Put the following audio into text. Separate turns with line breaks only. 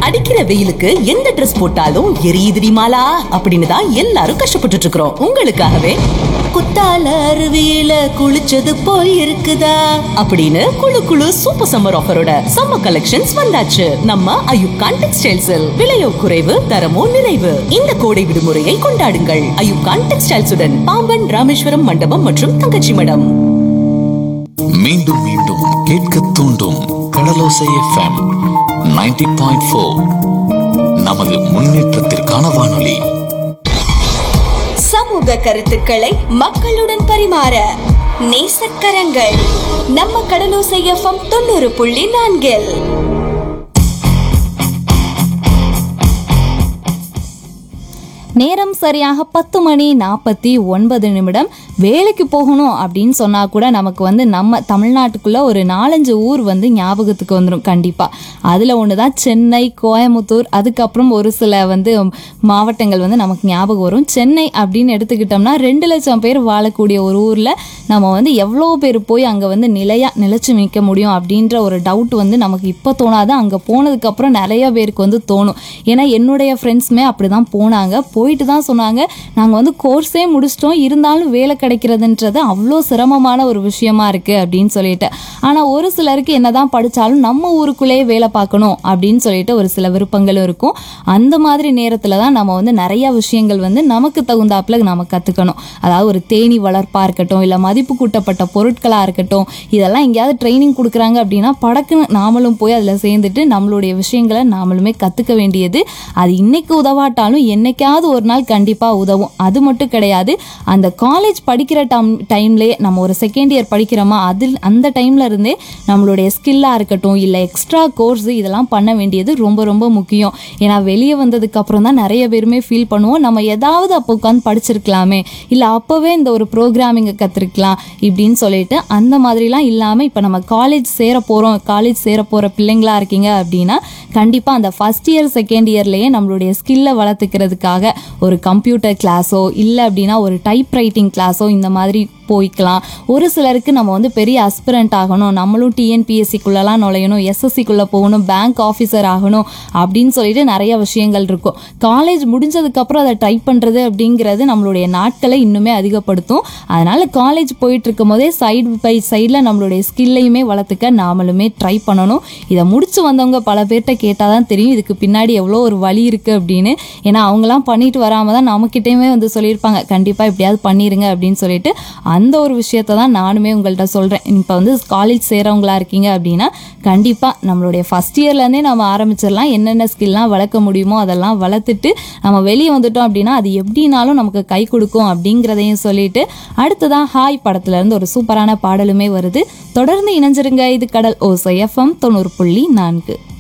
அடிக்கிற வெயிலுக்கு எந்த ட்ரெஸ் போட்டாலும் எரியுதுடி மாலா அப்படின்னு தான் எல்லாரும் கஷ்டப்பட்டுட்டு இருக்கிறோம் உங்களுக்காகவே குத்தால அருவியில குளிச்சது போல் இருக்குதா அப்படின்னு குளு குளு சூப்பர் சம்மர் ஆஃபரோட சம்மர் கலெக்ஷன்ஸ் வந்தாச்சு நம்ம அயுப்கான் டெக்ஸ்டைல்ஸில் விலையோ குறைவு தரமோ நிறைவு இந்த கோடை விடுமுறையை கொண்டாடுங்கள் அயுப்கான் டெக்ஸ்டைல்ஸுடன் பாம்பன் ராமேஸ்வரம் மண்டபம் மற்றும் தங்கச்சி மடம்
மீண்டும் மீண்டும் கேட்க தூண்டும் கடலோசை எஃப்எம் 90.4 பாயிண்ட் நமது முன்னேற்றத்திற்கான வானொலி
சமூக கருத்துக்களை மக்களுடன் பரிமாற நேசக்கரங்கள் நம்ம கடலோசை எஃப்எம் தொண்ணூறு புள்ளி நான்கில்
நேரம் சரியாக பத்து மணி நாற்பத்தி ஒன்பது நிமிடம் வேலைக்கு போகணும் அப்படின்னு சொன்னா கூட நமக்கு வந்து நம்ம தமிழ்நாட்டுக்குள்ள ஒரு நாலஞ்சு ஊர் வந்து ஞாபகத்துக்கு வந்துடும் கண்டிப்பா அதுல ஒன்று தான் சென்னை கோயமுத்தூர் அதுக்கப்புறம் ஒரு சில வந்து மாவட்டங்கள் வந்து நமக்கு ஞாபகம் வரும் சென்னை அப்படின்னு எடுத்துக்கிட்டோம்னா ரெண்டு லட்சம் பேர் வாழக்கூடிய ஒரு ஊர்ல நம்ம வந்து எவ்வளோ பேர் போய் அங்கே வந்து நிலையா நிலைச்சு நிற்க முடியும் அப்படின்ற ஒரு டவுட் வந்து நமக்கு இப்போ தோணாது அங்கே போனதுக்கப்புறம் நிறைய பேருக்கு வந்து தோணும் ஏன்னா என்னுடைய ஃப்ரெண்ட்ஸுமே அப்படி தான் போனாங்க போயிட்டு தான் சொன்னாங்க நாங்கள் வந்து கோர்ஸே முடிச்சிட்டோம் இருந்தாலும் வேலை கிடைக்கிறதுன்றது அவ்வளோ சிரமமான ஒரு விஷயமா இருக்கு அப்படின்னு சொல்லிட்டு ஆனால் ஒரு சிலருக்கு என்னதான் படித்தாலும் நம்ம ஊருக்குள்ளேயே வேலை பார்க்கணும் அப்படின்னு சொல்லிட்டு ஒரு சில விருப்பங்களும் இருக்கும் அந்த மாதிரி நேரத்தில் தான் நம்ம வந்து நிறைய விஷயங்கள் வந்து நமக்கு தகுந்தாப்புல நம்ம கற்றுக்கணும் அதாவது ஒரு தேனி வளர்ப்பாக இருக்கட்டும் இல்லை மதிப்பு கூட்டப்பட்ட பொருட்களாக இருக்கட்டும் இதெல்லாம் எங்கேயாவது ட்ரைனிங் கொடுக்குறாங்க அப்படின்னா படக்குன்னு நாமளும் போய் அதில் சேர்ந்துட்டு நம்மளுடைய விஷயங்களை நாமளுமே கற்றுக்க வேண்டியது அது இன்னைக்கு உதவாட்டாலும் என்னைக்காவது ஒரு நாள் கண்டிப்பாக உதவும் அது மட்டும் கிடையாது அந்த காலேஜ் படிக்கிற டம் டைம்லேயே நம்ம ஒரு செகண்ட் இயர் படிக்கிறோமா அதில் அந்த டைம்ல இருந்தே நம்மளுடைய ஸ்கில்லாக இருக்கட்டும் இல்லை எக்ஸ்ட்ரா கோர்ஸ் இதெல்லாம் பண்ண வேண்டியது ரொம்ப ரொம்ப முக்கியம் ஏன்னா வெளியே வந்ததுக்கு அப்புறம் தான் நிறைய பேருமே ஃபீல் பண்ணுவோம் நம்ம ஏதாவது அப்போ உட்காந்து படிச்சிருக்கலாமே இல்லை அப்போவே இந்த ஒரு ப்ரோக்ராமிங்கை கற்றுருக்கலாம் இப்படின்னு சொல்லிட்டு அந்த மாதிரிலாம் இல்லாமல் இப்போ நம்ம காலேஜ் சேர போகிறோம் காலேஜ் சேர போகிற பிள்ளைங்களா இருக்கீங்க அப்படின்னா கண்டிப்பாக அந்த ஃபஸ்ட் இயர் செகண்ட் இயர்லேயே நம்மளுடைய ஸ்கில்லை வளர்த்துக்கிறதுக்காக ஒரு கம்ப்யூட்டர் கிளாஸோ இல்லை அப்படின்னா ஒரு டைப் ரைட்டிங் கிளாஸோ இந்த மாதிரி போய்க்கலாம் ஒரு சிலருக்கு நம்ம வந்து பெரிய அஸ்பிரண்ட் ஆகணும் நம்மளும் டிஎன்பிஎஸ்சிக்குள்ளெல்லாம் நுழையணும் எஸ்எஸ்சிக்குள்ளே போகணும் பேங்க் ஆஃபீஸர் ஆகணும் அப்படின்னு சொல்லிட்டு நிறைய விஷயங்கள் இருக்கும் காலேஜ் முடிஞ்சதுக்கப்புறம் அதை டைப் பண்ணுறது அப்படிங்கிறது நம்மளுடைய நாட்களை இன்னுமே அதிகப்படுத்தும் அதனால் காலேஜ் போயிட்டு இருக்கும் போதே சைடு பை சைடில் நம்மளுடைய ஸ்கில்லையுமே வளர்த்துக்க நாமளுமே ட்ரை பண்ணணும் இதை முடிச்சு வந்தவங்க பல பேர்கிட்ட கேட்டால் தான் தெரியும் இதுக்கு பின்னாடி எவ்வளோ ஒரு வழி இருக்குது அப்படின்னு ஏன்னா அவங்களாம் பண்ணிட்டு வராமல் தான் நம்மக்கிட்டேயுமே வந்து சொல்லியிருப்பாங்க கண்டிப்பாக எப்படியாவது பண்ணிடுங்க அப்படின்னு சொல்லிட்டு அந்த ஒரு விஷயத்தை தான் நானுமே உங்கள்கிட்ட சொல்கிறேன் இப்போ வந்து காலேஜ் சேரவங்களா இருக்கீங்க அப்படின்னா கண்டிப்பாக நம்மளுடைய ஃபஸ்ட் இயர்லேருந்தே நம்ம ஆரம்பிச்சிடலாம் என்னென்ன ஸ்கில்லாம் வளர்க்க முடியுமோ அதெல்லாம் வளர்த்துட்டு நம்ம வெளியே வந்துட்டோம் அப்படின்னா அது எப்படினாலும் நமக்கு கை கொடுக்கும் அப்படிங்கிறதையும் சொல்லிட்டு அடுத்ததான் ஹாய் படத்துலேருந்து ஒரு சூப்பரான பாடலுமே வருது தொடர்ந்து இணைஞ்சிருங்க இது கடல் ஓசை எஃப்எம் தொண்ணூறு புள்ளி நான்கு